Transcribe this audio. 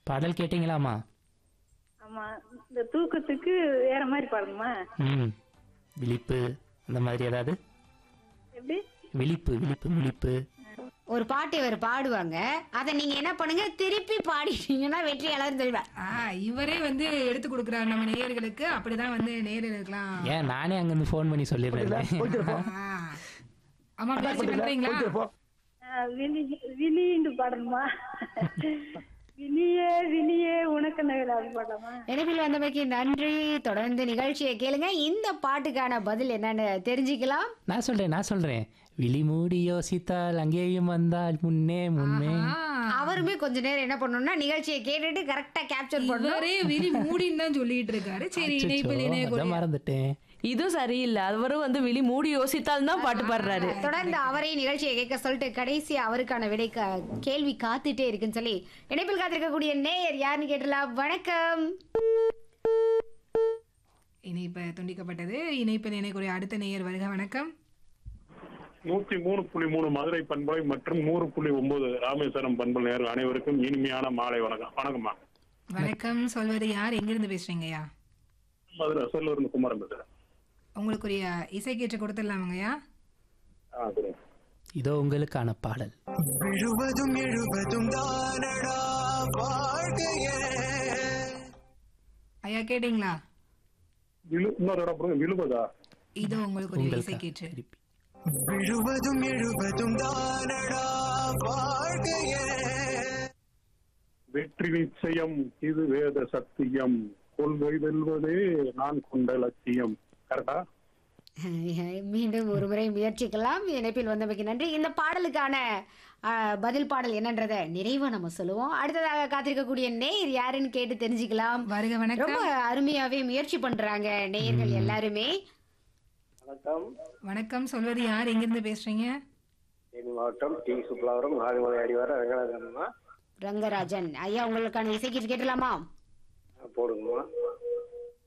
பாடல் கேட்டீங்களாமா ஆமா இந்த தூக்கத்துக்கு வேற மாதிரி பாடணுமா ம் விழிப்பு அந்த மாதிரி ஏதாவது எப்படி விழிப்பு விழிப்பு விழிப்பு ஒரு பாட்டு இவர் பாடுவாங்க அதை நீங்க என்ன பண்ணுங்க திருப்பி பாடிட்டீங்கன்னா வெற்றியாளர் சொல்லுவேன் ஆ, இவரே வந்து எடுத்து கொடுக்குறாரு நம்ம நேயர்களுக்கு அப்படிதான் வந்து நேயர்களுக்கெல்லாம் ஏன் நானே அங்கேருந்து ஃபோன் பண்ணி சொல்லிடுறேன் ஆ. ஆமா முயற்சி பண்றீங்களா ஆஹ் விழி விழின்னு பாடணுமா விழியே விழியே உனக்கு நகர் அது பாடலாமா நினைவில் வந்தமைக்கு நன்றி தொடர்ந்து நிகழ்ச்சியை கேளுங்க இந்த பாட்டுக்கான பதில் என்னன்னு தெரிஞ்சுக்கலாம் நான் சொல்றேன் நான் சொல்றேன் விழி மூடி யோசித்தால் அங்கேயும் வந்தால் முன்னே முன்னே ஆ, அவருமே கொஞ்ச நேரம் என்ன பண்ணணும்னா நிகழ்ச்சியை கேட்டுட்டு கரெக்டா கேப்சர் பண்ணணும் இவரே விழி மூடின்னு தான் சொல்லிட்டு இருக்காரு சரி அச்சச்சோ, இணைப்பில் இணைய அதான் மறந்துட்டேன் இதுவும் சரியில்லை அவரும் வந்து விழி மூடி யோசித்தால் தான் பாட்டு பாடுறாரு தொடர்ந்து அவரே நிகழ்ச்சியை கேட்க சொல்லிட்டு கடைசி அவருக்கான விடை கா- கேள்வி காத்துட்டே இருக்குன்னு சொல்லி இணைப்பில் காத்திருக்கக்கூடிய நேயர் யாருன்னு கேட்டலாம் வணக்கம் இணைப்பு துண்டிக்கப்பட்டது இணைப்பில் இணையக்கூடிய அடுத்த நேயர் வருக வணக்கம் நூத்தி மூணு புள்ளி மூணு மதுரை பண்பலை மற்றும் நூறு புள்ளி ஒன்பது ராமேஸ்வரம் பண்பல் நேர்கள் அனைவருக்கும் இனிமையான மாலை வணக்கம் வணக்கம்மா வணக்கம் சொல்வது யார் எங்கிருந்து பேசுறீங்கய்யா மதுரை செல்லூர்னு குமாரம் பேசுறேன் உங்களுக்குரிய இசை கேட்டு கொடுத்துடலாமாங்கய்யா ஆ சரி இதோ உங்களுக்கான பாடல் விழுவதும் எழுவதும் தானடா வாழ்க்கையே ஐயா கேட்டீங்களா விழு இன்னொரு இடம் போடுங்க விழுவதா இதோ உங்களுக்குரிய இசை உங்களுக்கான கேட்டு திருப்பி விழுவதும் எழுவதும் தானடா வாழ்க்கையே வெற்றி நிச்சயம் இது வேத சத்தியம் கொள்கை வெல்வதே நான் கொண்ட லட்சியம் கரெக்டா மீண்டும் ஒரு முறை முயற்சிக்கலாம் இணைப்பில் வந்தமைக்கு நன்றி இந்த பாடலுக்கான ஆஹ், பதில் பாடல் என்னன்றதை நிறைவா நம்ம சொல்லுவோம் அடுத்ததாக காத்திருக்கக்கூடிய நேயர் யாருன்னு கேட்டு தெரிஞ்சுக்கலாம் வருக வணக்கம் ரொம்ப அருமையாவே முயற்சி பண்றாங்க நேயர்கள் எல்லாருமே வணக்கம் வணக்கம் சொல்வது யார் எங்கிருந்து பேசுறீங்க தேனி மாவட்டம் டி சுப்லாவரம் ஆதிமலை அடிவார ரங்கநாதன்மா ரங்கராஜன் ஐயா உங்களுக்கான இசைக்கு கேட்டலாமா போடுங்கம்மா